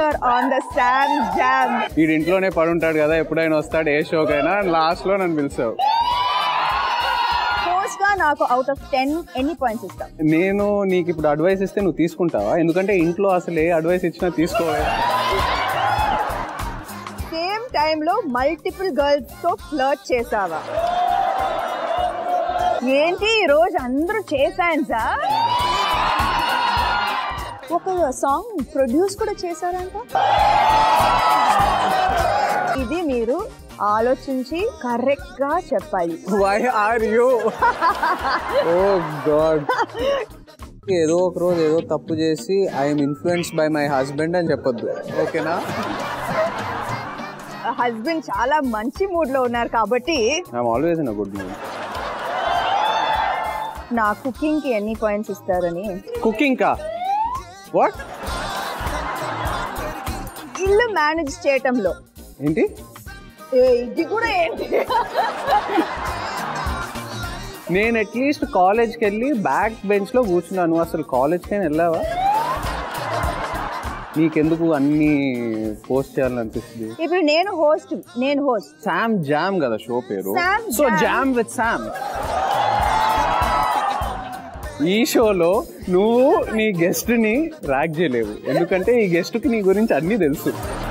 Here on the Sam Jam వీడి ఇంట్లోనే పడి ఉంటాడు కదా ఎప్పుడైనా వస్తాడు ఏ షోకైనా లాస్ట్ లో నన్ను పిలిచావు హోస్ట్ గా నాకు అవుట్ ఆఫ్ టెన్ ఎన్ని పాయింట్స్ ఇస్తాం నేను నీకు ఇప్పుడు అడ్వైస్ ఇస్తే నువ్వు తీసుకుంటావా ఎందుకంటే ఇంట్లో అసలు ఏ అడ్వైస్ ఇచ్చినా తీసుకోవాలి సేమ్ టైంలో మల్టిపుల్ గర్ల్స్ తో ఫ్లర్ట్ చేసావా ఏంటి ఈ రోజు అందరూ చేశాను సార్ ఒక సాంగ్ ప్రొడ్యూస్ కూడా చేశారంట ఇది మీరు ఆలోచించి కరెక్ట్ గా చెప్పాలి why are you oh god ఏదో ఒక రోజు ఏదో తప్పు చేసి I'm influence by my husband అని చెప్పొద్దు ఓకేనా హస్బెండ్ చాలా మంచి మూడ్ లో ఉన్నారు కాబట్టి I'm always in a good mood నా కుకింగ్ కి ఎన్ని పాయింట్స్ ఇస్తారని కుకింగ్ కా వాట్ ఇల్లు మేనేజ్ చేయటంలో ఏంటి ఏ, ఇది కూడా ఏంటి నేను అట్లీస్ట్ కాలేజ్కి వెళ్ళి బ్యాక్ బెంచ్ లో కూర్చున్నాను అసలు కాలేజ్కి వెళ్ళావా నీకెందుకు అన్ని పోస్ట్ చేయాలనిపిస్తుంది ఇప్పుడు నేను హోస్ట్ నేను హోస్ట్ శామ్ జామ్ కదా షో పేరు Sam so Jam. Jam with Sam ఈ షోలో నువ్వు నీ గెస్ట్ ని ర్యాక్ చేయలేవు ఎందుకంటే ఈ గెస్ట్ కి నీ గురించి అన్ని తెలుసు